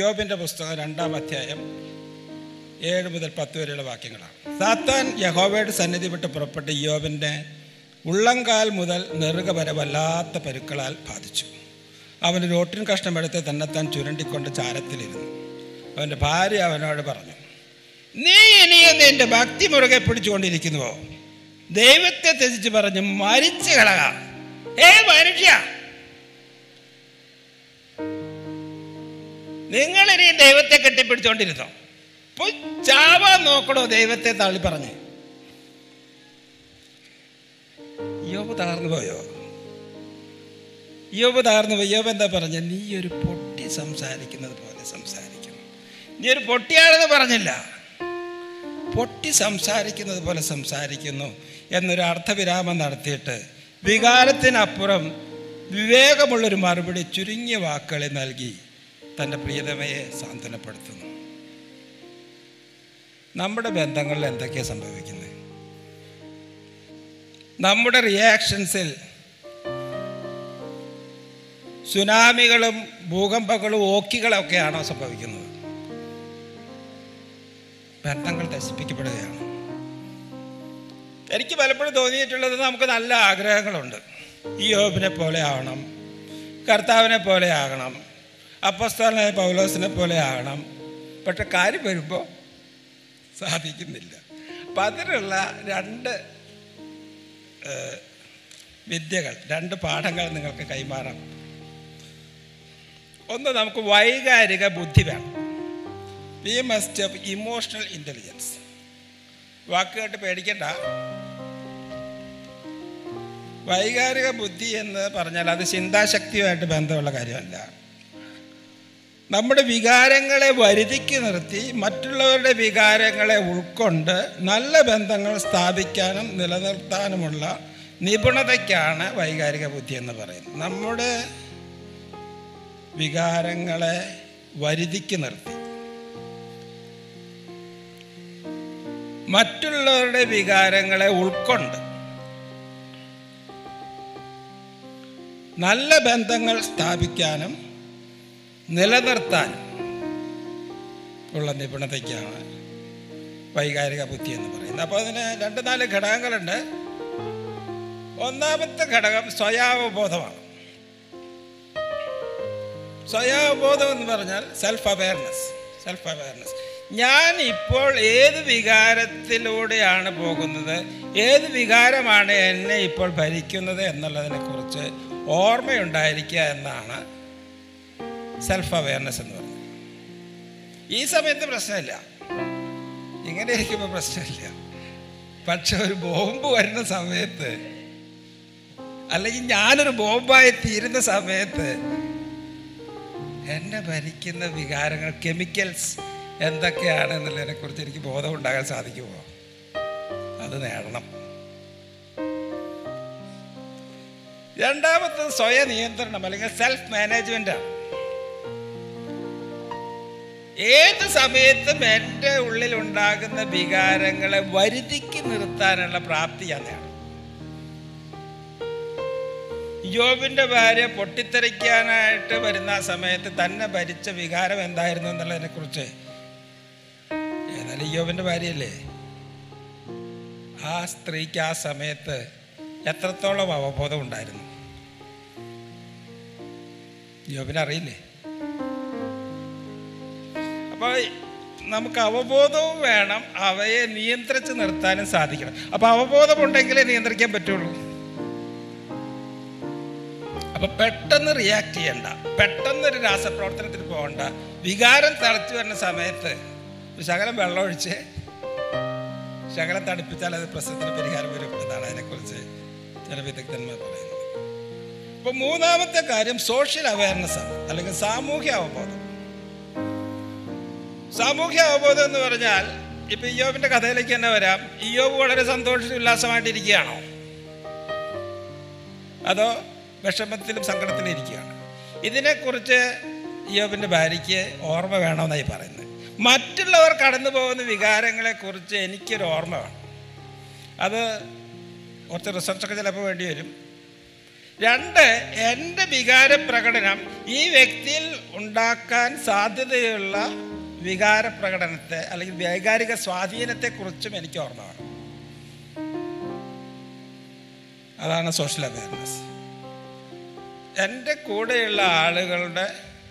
യോബിൻ്റെ പുസ്തകം രണ്ടാം അധ്യായം ഏഴ് മുതൽ പത്ത് വരെയുള്ള വാക്യങ്ങളാണ് സാത്താൻ യഹോവയുടെ സന്നിധി വിട്ട് പുറപ്പെട്ട് യോബിൻ്റെ ഉള്ളംകാൽ മുതൽ നെറുക വരെ വല്ലാത്ത പരുക്കളാൽ ബാധിച്ചു അവന് റോട്ടിൻ കഷ്ണമെടുത്ത് തന്നെത്താൻ ചുരണ്ടിക്കൊണ്ട് ചാരത്തിലിരുന്നു അവൻ്റെ ഭാര്യ അവനോട് പറഞ്ഞു നീ ഇനിയും നിന്റെ ഭക്തി മുറുകെ പിടിച്ചുകൊണ്ടിരിക്കുന്നുവോ ദൈവത്തെ ത്യജിച്ച് പറഞ്ഞു മരിച്ചു കളക ഏ മനുഷ്യ നിങ്ങൾ ഇനി ദൈവത്തെ കെട്ടിപ്പിടിച്ചോണ്ടിരുന്നോ പോയി ചാവാൻ നോക്കണോ ദൈവത്തെ തള്ളി പറഞ്ഞ് യോബ് തകർന്നു പോയോ യോബ് തകർന്നു പോയി യോബ് എന്താ പറഞ്ഞ നീ ഒരു പൊട്ടി സംസാരിക്കുന്നത് പോലെ സംസാരിക്കണം നീ ഒരു പൊട്ടിയാണെന്ന് പറഞ്ഞില്ല പൊട്ടി സംസാരിക്കുന്നത് പോലെ സംസാരിക്കുന്നു എന്നൊരു അർത്ഥവിരാമം നടത്തിയിട്ട് വികാരത്തിനപ്പുറം വിവേകമുള്ളൊരു മറുപടി ചുരുങ്ങിയ വാക്കുകളെ നൽകി തൻ്റെ പ്രിയതമയെ സാന്ത്വനപ്പെടുത്തുന്നു നമ്മുടെ ബന്ധങ്ങളിൽ എന്തൊക്കെയാണ് സംഭവിക്കുന്നത് നമ്മുടെ റിയാക്ഷൻസിൽ സുനാമികളും ഭൂകമ്പങ്ങളും ഓക്കികളൊക്കെയാണോ സംഭവിക്കുന്നത് ബന്ധങ്ങൾ നശിപ്പിക്കപ്പെടുകയാണ് എനിക്ക് പലപ്പോഴും തോന്നിയിട്ടുള്ളത് നമുക്ക് നല്ല ആഗ്രഹങ്ങളുണ്ട് ഈ യോബിനെ പോലെ ആവണം കർത്താവിനെ പോലെ ആകണം അപ്പസ്തോലനായ പൗലോസിനെ പോലെ ആകണം പക്ഷെ കാര്യം വരുമ്പോൾ സാധിക്കുന്നില്ല അപ്പം അതിനുള്ള രണ്ട് ഏഹ്, വിദ്യകൾ രണ്ട് പാഠങ്ങൾ നിങ്ങൾക്ക് കൈമാറാം ഒന്ന് നമുക്ക് വൈകാരിക ബുദ്ധി വേണം we must have emotional intelligence വാക്ക് കേട്ട് പേടിക്കണ്ട വൈകാരിക ബുദ്ധി എന്ന് പറഞ്ഞാൽ അത് ചിന്താശക്തിയുമായിട്ട് ബന്ധമുള്ള കാര്യമല്ല നമ്മുടെ വികാരങ്ങളെ വരുതിക്ക് നിർത്തി മറ്റുള്ളവരുടെ വികാരങ്ങളെ ഉൾക്കൊണ്ട് നല്ല ബന്ധങ്ങൾ സ്ഥാപിക്കാനും നിലനിർത്താനുമുള്ള നിപുണതയ്ക്കാണ് വൈകാരിക ബുദ്ധി എന്ന് പറയുന്നത് നമ്മുടെ വികാരങ്ങളെ വരുതിക്ക് നിർത്തി മറ്റുള്ളവരുടെ വികാരങ്ങളെ ഉൾക്കൊണ്ട് നല്ല ബന്ധങ്ങൾ സ്ഥാപിക്കാനും നിലനിർത്താനും ഉള്ള നിപുണതയ്ക്കാണ് വൈകാരിക ബുദ്ധി എന്ന് പറയുന്നത് അപ്പോൾ അതിന് രണ്ട് നാല് ഘടകങ്ങളുണ്ട് ഒന്നാമത്തെ ഘടകം സ്വയാവബോധമാണ് സ്വയാവബോധം എന്ന് പറഞ്ഞാൽ സെൽഫ് അവയർനെസ് സെൽഫ് അവയർനെസ് ഞാൻ ഇപ്പോൾ ഏത് വികാരത്തിലൂടെയാണ് പോകുന്നത് ഏത് വികാരമാണ് എന്നെ ഇപ്പോൾ ഭരിക്കുന്നത് എന്നുള്ളതിനെക്കുറിച്ച് ഓർമ്മയുണ്ടായിരിക്കുക എന്നാണ് സെൽഫ് അവയർനെസ് എന്ന് പറയുന്നത് ഈ സമയത്ത് പ്രശ്നമില്ല ഇങ്ങനെ ഇരിക്കുമ്പോൾ പ്രശ്നമില്ല പക്ഷെ ഒരു ബോംബ് വരുന്ന സമയത്ത് അല്ലെങ്കിൽ ഞാനൊരു ബോംബായി തീരുന്ന സമയത്ത് എന്നെ ഭരിക്കുന്ന വികാരങ്ങൾ കെമിക്കൽസ് എന്തൊക്കെയാണ് എന്നുള്ളതിനെ കുറിച്ച് എനിക്ക് ബോധം ഉണ്ടാകാൻ സാധിക്കുമോ അത് നേടണം രണ്ടാമത്തത് സ്വയ നിയന്ത്രണം അല്ലെങ്കിൽ സെൽഫ് മാനേജ്മെന്റ് ആണ് ഏത് സമയത്തും എൻ്റെ ഉള്ളിൽ ഉണ്ടാകുന്ന വികാരങ്ങളെ വരുതിക്ക് നിർത്താനുള്ള പ്രാപ്തി ഞാൻ നേടണം യോബിന്റെ ഭാര്യ പൊട്ടിത്തെറിക്കാനായിട്ട് വരുന്ന ആ സമയത്ത് തന്നെ ഭരിച്ച വികാരം എന്തായിരുന്നു എന്നുള്ളതിനെ കുറിച്ച് ഏതായാലും യോബിന്റെ ഭാര്യയല്ലേ ആ സ്ത്രീക്ക് ആ സമയത്ത് എത്രത്തോളം അവബോധം ഉണ്ടായിരുന്നു യോബിന് അറിയില്ലേ അപ്പോൾ നമുക്ക് അവബോധവും വേണം അവയെ നിയന്ത്രിച്ച് നിർത്താനും സാധിക്കണം അപ്പോൾ അവബോധം ഉണ്ടെങ്കിലേ നിയന്ത്രിക്കാൻ പറ്റുള്ളൂ അപ്പൊ പെട്ടെന്ന് റിയാക്ട് ചെയ്യണ്ട പെട്ടെന്ന് ഒരു രാസപ്രവർത്തനത്തിന് പോകണ്ട വികാരം തിളച്ചു വരുന്ന സമയത്ത് ഒരു ശകലം വെള്ളമൊഴിച്ച് ശകലം തണുപ്പിച്ചാൽ അത് പ്രശ്നത്തിന് പരിഹാരം വരും എന്നാണ് അതിനെക്കുറിച്ച് ചില വിദഗ്ധന്മാർ പറയുന്നത് അപ്പൊ മൂന്നാമത്തെ കാര്യം സോഷ്യൽ അവയർനെസ് ആണ് അല്ലെങ്കിൽ സാമൂഹ്യ അവബോധം സാമൂഹ്യ അവബോധം എന്ന് പറഞ്ഞാൽ ഇപ്പൊ ഇയോബിന്റെ കഥയിലേക്ക് തന്നെ വരാം ഇയോബ് വളരെ സന്തോഷ ഉല്ലാസമായിട്ടിരിക്കുകയാണോ അതോ വിഷമത്തിലും സങ്കടത്തിലും ഇരിക്കുകയാണ് ഇതിനെക്കുറിച്ച് ഇയോബിൻ്റെ ഭാര്യയ്ക്ക് ഓർമ്മ വേണമെന്നായി പറയുന്നത് മറ്റുള്ളവർ കടന്നു പോകുന്ന വികാരങ്ങളെക്കുറിച്ച് എനിക്കൊരു ഓർമ്മ വേണം അത് കുറച്ച് റിസർച്ചൊക്കെ ചിലപ്പോൾ വേണ്ടി വരും രണ്ട് എൻ്റെ വികാര പ്രകടനം ഈ വ്യക്തിയിൽ ഉണ്ടാക്കാൻ സാധ്യതയുള്ള വികാര പ്രകടനത്തെ അല്ലെങ്കിൽ വൈകാരിക സ്വാധീനത്തെക്കുറിച്ചും എനിക്ക് ഓർമ്മ വേണം അതാണ് സോഷ്യൽ അവയർനെസ് എൻ്റെ കൂടെയുള്ള ആളുകളുടെ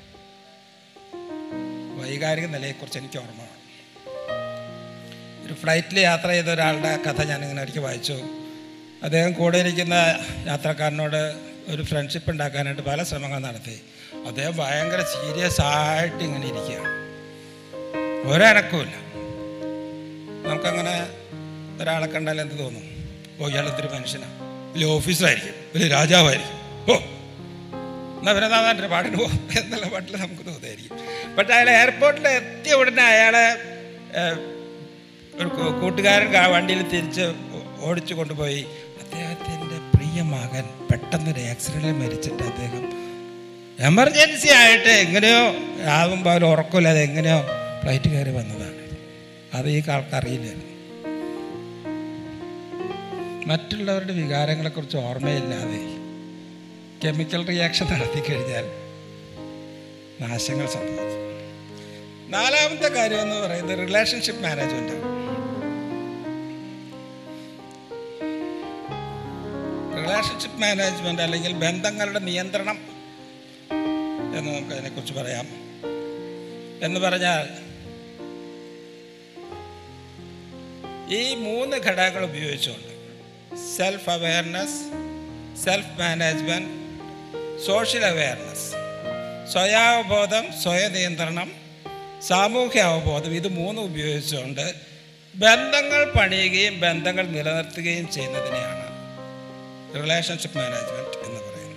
വൈകാരിക നിലയെക്കുറിച്ച് എനിക്ക് ഓർമ്മ വേണം ഒരു ഫ്ലൈറ്റിൽ യാത്ര ചെയ്ത ഒരാളുടെ കഥ ഞാനിങ്ങനെ ഒരിക്കൽ വായിച്ചു അദ്ദേഹം കൂടെ ഇരിക്കുന്ന യാത്രക്കാരനോട് ഒരു ഫ്രണ്ട്ഷിപ്പ് ഉണ്ടാക്കാനായിട്ട് പല ശ്രമങ്ങൾ നടത്തി അദ്ദേഹം ഭയങ്കര സീരിയസ് ആയിട്ട് ഇങ്ങനെ ഇരിക്കുകയാണ് ഒരനക്കവുമില്ല നമുക്കങ്ങനെ ഒരാളെ കണ്ടാൽ എന്ത് തോന്നും ഓ ഇയാൾ എന്തൊരു മനുഷ്യനാണ് വലിയ ഓഫീസറായിരിക്കും വലിയ രാജാവായിരിക്കും ഓ എന്നാൽ പിന്നെ നാളെ പാട്ടിന് പോ എന്നുള്ള പാട്ടിൽ നമുക്ക് തോന്നുമായിരിക്കും പക്ഷെ അയാൾ എയർപോർട്ടിൽ എത്തിയ ഉടനെ അയാളെ ഏഹ്, ഒരു കൂ- കൂട്ടുകാരൻ കാ- വണ്ടിയിൽ തിരിച്ച് ഓ- ഓടിച്ചു കൊണ്ടുപോയി അദ്ദേഹത്തിൻ്റെ പ്രിയ മകൻ പെട്ടെന്നൊരു ആക്സിഡൻറ്റിൽ മരിച്ചിട്ട് അദ്ദേഹം എമർജൻസി ആയിട്ട് എങ്ങനെയോ ആകുമ്പോൾ അവർ ഉറക്കമില്ലാതെ എങ്ങനെയോ ഫ്ലൈറ്റ് കയറി വന്നതാണ് അത് ഈ ആൾക്ക് അറിയില്ലായിരുന്നു മറ്റുള്ളവരുടെ വികാരങ്ങളെക്കുറിച്ച് ഓർമ്മയില്ലാതെ കെമിക്കൽ റിയാക്ഷൻ നടത്തി കഴിഞ്ഞാൽ നാശങ്ങൾ സംഭവിക്കും നാലാമത്തെ കാര്യം എന്ന് പറയുന്നത് റിലേഷൻഷിപ്പ് മാനേജ്മെന്റ് റിലേഷൻഷിപ്പ് മാനേജ്മെന്റ് അല്ലെങ്കിൽ ബന്ധങ്ങളുടെ നിയന്ത്രണം എന്ന് നമുക്ക് അതിനെക്കുറിച്ച് പറയാം എന്ന് പറഞ്ഞാൽ ഈ മൂന്ന് ഘടകങ്ങൾ ഉപയോഗിച്ചുകൊണ്ട് self awareness self management social awareness സ്വയാവബോധം സ്വയനിയന്ത്രണം സാമൂഹ്യ അവബോധം ഇത് മൂന്നും ഉപയോഗിച്ചുകൊണ്ട് ബന്ധങ്ങൾ പണിയുകയും ബന്ധങ്ങൾ നിലനിർത്തുകയും ചെയ്യുന്നതിനെയാണ് റിലേഷൻഷിപ്പ് മാനേജ്മെൻറ്റ് എന്ന് പറയുന്നത്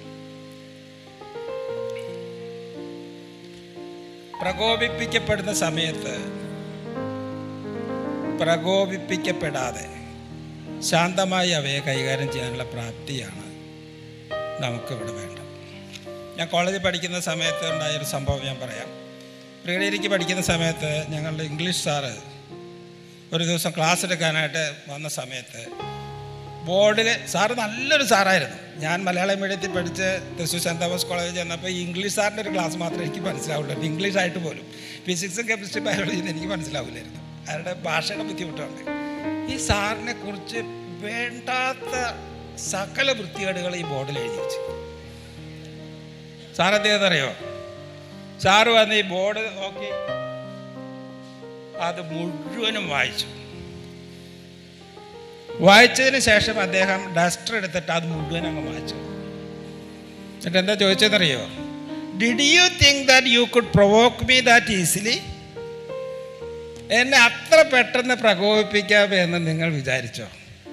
പ്രകോപിപ്പിക്കപ്പെടുന്ന സമയത്ത് പ്രകോപിപ്പിക്കപ്പെടാതെ ശാന്തമായി അവയെ കൈകാര്യം ചെയ്യാനുള്ള പ്രാപ്തിയാണ് നമുക്കിവിടെ വേണ്ടത് ഞാൻ കോളേജിൽ പഠിക്കുന്ന സമയത്ത് ഉണ്ടായൊരു സംഭവം ഞാൻ പറയാം പ്രീ ഡിഗ്രിക്ക് പഠിക്കുന്ന സമയത്ത് ഞങ്ങളുടെ ഇംഗ്ലീഷ് സാറ് ഒരു ദിവസം ക്ലാസ് എടുക്കാനായിട്ട് വന്ന സമയത്ത് ബോർഡിൽ സാറ് നല്ലൊരു സാറായിരുന്നു ഞാൻ മലയാളം മീഡിയത്തിൽ പഠിച്ച് തൃശ്ശൂർ സെൻറ് തോമസ് കോളേജിൽ ചെന്നപ്പോൾ ഈ ഇംഗ്ലീഷ് സാറിൻ്റെ ഒരു ക്ലാസ് മാത്രമേ എനിക്ക് മനസ്സിലാവുള്ളൂ ഇംഗ്ലീഷ് ആയിട്ട് പോലും ഫിസിക്സും കെമിസ്ട്രി ബയോളജിയും എനിക്ക് മനസ്സിലാവില്ലായിരുന്നു അവരുടെ ഭാഷയുടെ ബുദ്ധിമുട്ടുണ്ട് ഈ സാറിനെ കുറിച്ച് വേണ്ടാത്ത സകല വൃത്തികേടുകൾ ഈ ബോർഡിൽ എഴുതി വെച്ചു സാർ എന്ത് ചെയ്തറിയോ സാറ് വന്ന് ഈ ബോർഡ് നോക്കി അത് മുഴുവനും വായിച്ചു വായിച്ചതിന് ശേഷം അദ്ദേഹം ഡസ്റ്റർ എടുത്തിട്ട് അത് മുഴുവൻ അങ്ങ് വായിച്ചു എന്നിട്ട് എന്താ ചോദിച്ചതെന്നറിയോ did you think that you could provoke me that easily എന്നെ അത്ര പെട്ടെന്ന് പ്രകോപിപ്പിക്കാം എന്ന് നിങ്ങൾ വിചാരിച്ചോ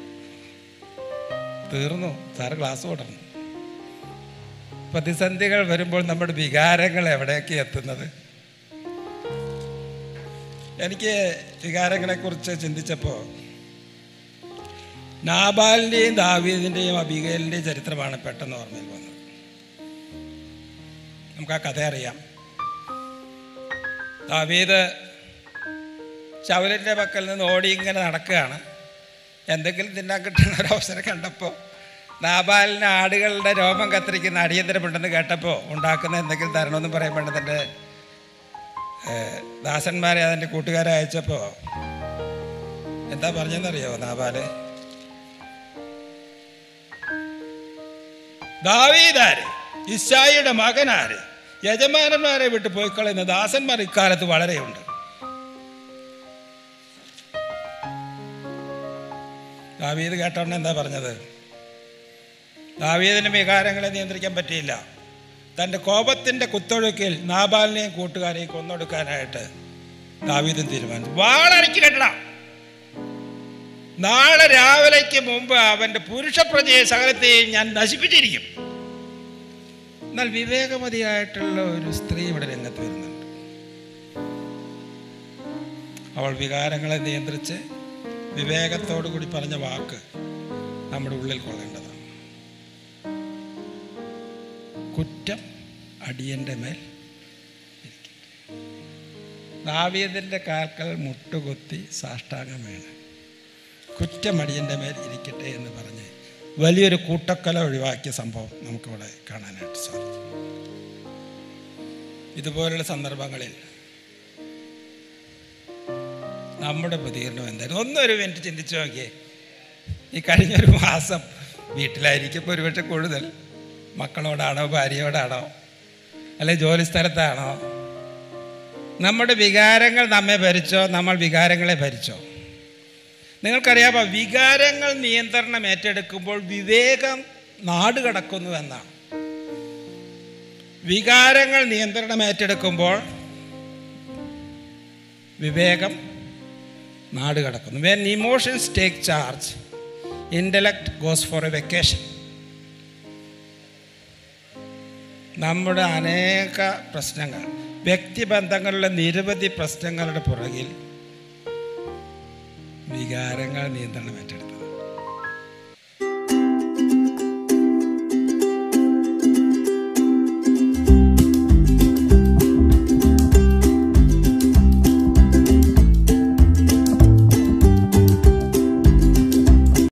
തീർന്നു സാറ് ക്ലാസ് തുടർന്നു പ്രതിസന്ധികൾ വരുമ്പോൾ നമ്മുടെ വികാരങ്ങൾ എവിടേക്ക് എത്തുന്നത് എനിക്ക് വികാരങ്ങളെക്കുറിച്ച് ചിന്തിച്ചപ്പോൾ നാബാലിൻ്റെയും ദാവീദിൻ്റെയും അബിഗേലിൻ്റെയും ചരിത്രമാണ് പെട്ടെന്ന് ഓർമ്മയിൽ വന്നത് നമുക്ക് ആ കഥ അറിയാം ദാവീദ് ശവലിൻ്റെ പക്കൽ നിന്ന് ഓടി ഇങ്ങനെ നടക്കുകയാണ് എന്തെങ്കിലും തിന്നാൻ കിട്ടുന്ന ഒരു അവസരം കണ്ടപ്പോൾ നാബാലിന് ആടുകളുടെ രോമം കത്തിരിക്കുന്ന അടിയന്തരമുണ്ടെന്ന് കേട്ടപ്പോൾ ഉണ്ടാക്കുന്ന എന്തെങ്കിലും തരണമെന്ന് പറയുമ്പോൾ തൻ്റെ ഏഹ്, ദാസന്മാരെ അതിൻ്റെ കൂട്ടുകാരെ അയച്ചപ്പോൾ എന്താ പറഞ്ഞെന്നറിയോ നാബാല് ദാവീദാര് ഇസ്സായിയുടെ മകനാര് യജമാനന്മാരെ വിട്ട് പോയി കളയുന്ന ദാസന്മാർ ഇക്കാലത്ത് വളരെയുണ്ട് ദാവീദ് കേട്ടോണ്ട് എന്താ പറഞ്ഞത് ദാവീദിന് വികാരങ്ങളെ നിയന്ത്രിക്കാൻ പറ്റിയില്ല തൻ്റെ കോപത്തിൻ്റെ കുത്തൊഴുക്കിൽ നാബാലിനെയും കൂട്ടുകാരെയും കൊന്നൊടുക്കാനായിട്ട് ദാവീദും തീരുമാനിച്ചു വാളടിക്ക് കെട്ടണം നാളെ രാവിലേക്ക് മുമ്പ് അവൻ്റെ പുരുഷപ്രജയെ സകലത്തെയും ഞാൻ നശിപ്പിച്ചിരിക്കും എന്നാൽ വിവേകമതിയായിട്ടുള്ള ഒരു സ്ത്രീ ഇവിടെ രംഗത്ത് വരുന്നുണ്ട് അവൾ വികാരങ്ങളെ നിയന്ത്രിച്ച് വിവേകത്തോടു കൂടി പറഞ്ഞ വാക്ക് നമ്മുടെ ഉള്ളിൽ കൊള്ളേണ്ടതാണ് കുറ്റം അടിയൻ്റെ മേൽ ദാവീദിൻ്റെ കാൽക്കൽ മുട്ടുകുത്തി സാഷ്ടാംഗം വീണ് കുറ്റം അടിയൻ്റെ മേൽ ഇരിക്കട്ടെ എന്ന് പറഞ്ഞ് വലിയൊരു കൂട്ടക്കൊല ഒഴിവാക്കിയ സംഭവം നമുക്കിവിടെ കാണാനായിട്ട് സാധിക്കും ഇതുപോലുള്ള സന്ദർഭങ്ങളിൽ നമ്മുടെ പ്രതികരണം എന്തായിരുന്നു ഒന്നൊരു മിനിറ്റ് ചിന്തിച്ചു നോക്കിയേ ഈ കഴിഞ്ഞൊരു മാസം വീട്ടിലായിരിക്കും ഒരുപക്ഷെ കൂടുതൽ മക്കളോടാണോ ഭാര്യയോടാണോ അല്ലെ ജോലി സ്ഥലത്താണോ നമ്മുടെ വികാരങ്ങൾ നമ്മെ ഭരിച്ചോ നമ്മൾ വികാരങ്ങളെ ഭരിച്ചോ നിങ്ങൾക്കറിയാമോ വികാരങ്ങൾ നിയന്ത്രണം ഏറ്റെടുക്കുമ്പോൾ വിവേകം നാട് കടക്കുന്നു എന്നാണ് വികാരങ്ങൾ നിയന്ത്രണം ഏറ്റെടുക്കുമ്പോൾ വിവേകം നാട് കടക്കുന്നു when emotions take charge intellect goes for a vacation നമ്മുടെ അനേക പ്രശ്നങ്ങൾ വ്യക്തിബന്ധങ്ങളിലെ നിരവധി പ്രശ്നങ്ങളുടെ പുറകിൽ വികാരങ്ങൾ നിയന്ത്രണം ഏറ്റെടുത്തു